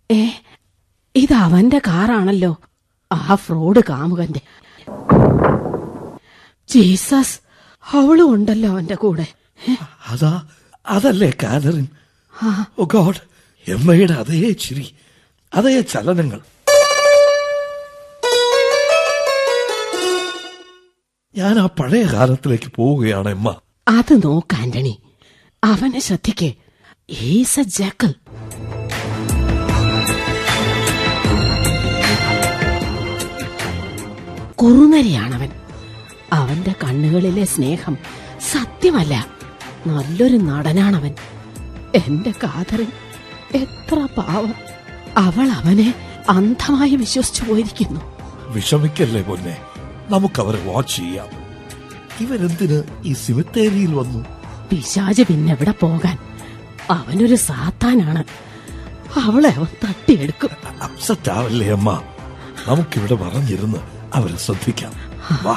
ഏ ഇത് അവന്റെ കാറാണല്ലോ ആ ഫ്രോഡ് കാമുകന്റെ ജീസസ് അവളും ഉണ്ടല്ലോ അവന്റെ കൂടെ ഏ, അതാ അതല്ലേ കാതറിൻ ആ, ഓ ഗോഡ് എമ്മയുടെ അതേ ചിരി അതേ ചലനങ്ങൾ ഞാൻ ആ പഴയ കാലത്തിലേക്ക് പോവുകയാണ് എമ്മ അത് നോക്ക് ആന്റണി അവനെ ശ്രദ്ധിക്കേ ഈസ് എ ജാക്കൽ കുറുനരിയാണവൻ അവന്റെ കണ്ണുകളിലെ സ്നേഹം സത്യമല്ല നല്ലൊരു നടനാണവൻ എന്റെ കാതറിൻ എത്ര പാവം അവൾ അവനെ അന്ധമായി വിശ്വസിച്ചു പോയിരിക്കുന്നു വിഷമിക്കല്ലേ പൊന്നെ നമുക്കവരെ വാച്ച് ചെയ്യാം ഇവരെന്തിന് ഈ സിമിത്തേരിയിൽ വന്നു പിശാജ് പിന്നെവിടെ പോകാൻ അവനൊരു സാത്താനാണ് അവളെ അവൻ തട്ടിയെടുക്കും അപ്സെറ്റ് ആവല്ലേ അമ്മ നമുക്കിവിടെ പറഞ്ഞിരുന്ന് അവരെ ശ്രദ്ധിക്കാം വാ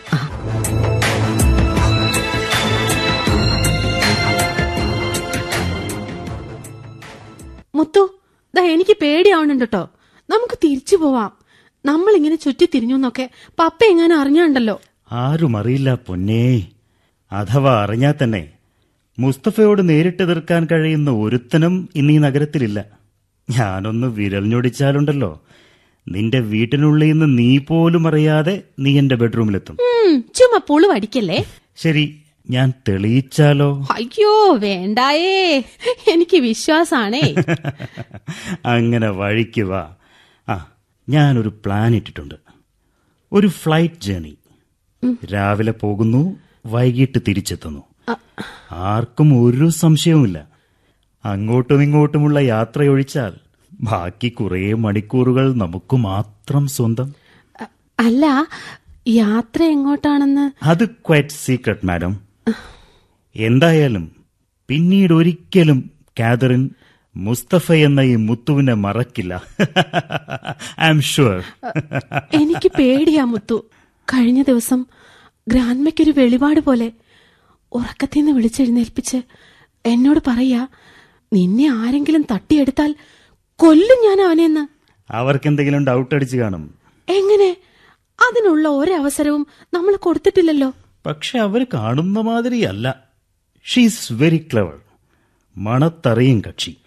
മുത്തു ദാ എനിക്ക് പേടിയാവണുണ്ട് കേട്ടോ നമുക്ക് തിരിച്ചു പോവാം നമ്മൾ ഇങ്ങനെ ചുറ്റി തിരിഞ്ഞു എന്നൊക്കെ പപ്പ എങ്ങനെ അറിഞ്ഞുണ്ടല്ലോ ആരും അറിയില്ല പൊന്നേ അഥവാ അറിഞ്ഞാൽ തന്നെ മുസ്തഫയോട് നേരിട്ട് എതിർക്കാൻ കഴിയുന്ന ഒരുത്തനും ഇന്ന് ഈ നഗരത്തിലില്ല ഞാനൊന്ന് വിരൽ ഞൊടിച്ചാലുണ്ടല്ലോ നിന്റെ വീട്ടിനുള്ളിൽ നിന്ന് നീ പോലും അറിയാതെ നീ എന്റെ ബെഡ്റൂമിലെത്തും ഉം, ചുമ്മാ പുളു അടിക്കല്ലേ ശരി ഞാൻ തെളിയിച്ചാലോ അയ്യോ വേണ്ടായേ എനിക്ക് വിശ്വാസാണേ അങ്ങനെ വഴിക്ക് വാ ആ ഞാനൊരു പ്ലാൻ ഇട്ടിട്ടുണ്ട് ഒരു ഫ്ലൈറ്റ് ജേണി രാവിലെ പോകുന്നു വൈകിട്ട് തിരിച്ചെത്തുന്നു ആർക്കും ഒരു സംശയവുമില്ല അങ്ങോട്ടും ഇങ്ങോട്ടുമുള്ള യാത്രയൊഴിച്ചാൽ ബാക്കി കുറേ മണിക്കൂറുകൾ നമുക്ക് മാത്രം സ്വന്തം അ- അല്ല യാത്ര എങ്ങോട്ടാണെന്ന് അത് ക്വൈറ്റ് സീക്രട്ട് മാഡം എന്തായാലും പിന്നീട് ഒരിക്കലും കാതറിൻ മുസ്തഫ എന്ന ഈ മുത്തുവിനെ മറക്കില്ല ഐ എം ഷുവർ എനിക്ക് പേടിയാ മുത്തു കഴിഞ്ഞ ദിവസം ഗ്രാൻമയ്ക്കൊരു വെളിപാട് പോലെ ഉറക്കത്തിന്ന് വിളിച്ചെഴുന്നേൽപ്പിച്ച് എന്നോട് പറയാ നിന്നെ ആരെങ്കിലും തട്ടിയെടുത്താൽ കൊല്ലും ഞാൻ അവനെന്ന് അവർക്കെന്തെങ്കിലും ഡൗട്ട് അടിച്ച് കാണും എങ്ങനെ അതിനുള്ള ഒരവസരവും നമ്മൾ കൊടുത്തിട്ടില്ലല്ലോ പക്ഷെ അവർ കാണുന്ന മാതിരിയല്ല ഷീസ് വെരി ക്ലവർ മണത്തറിയും കക്ഷി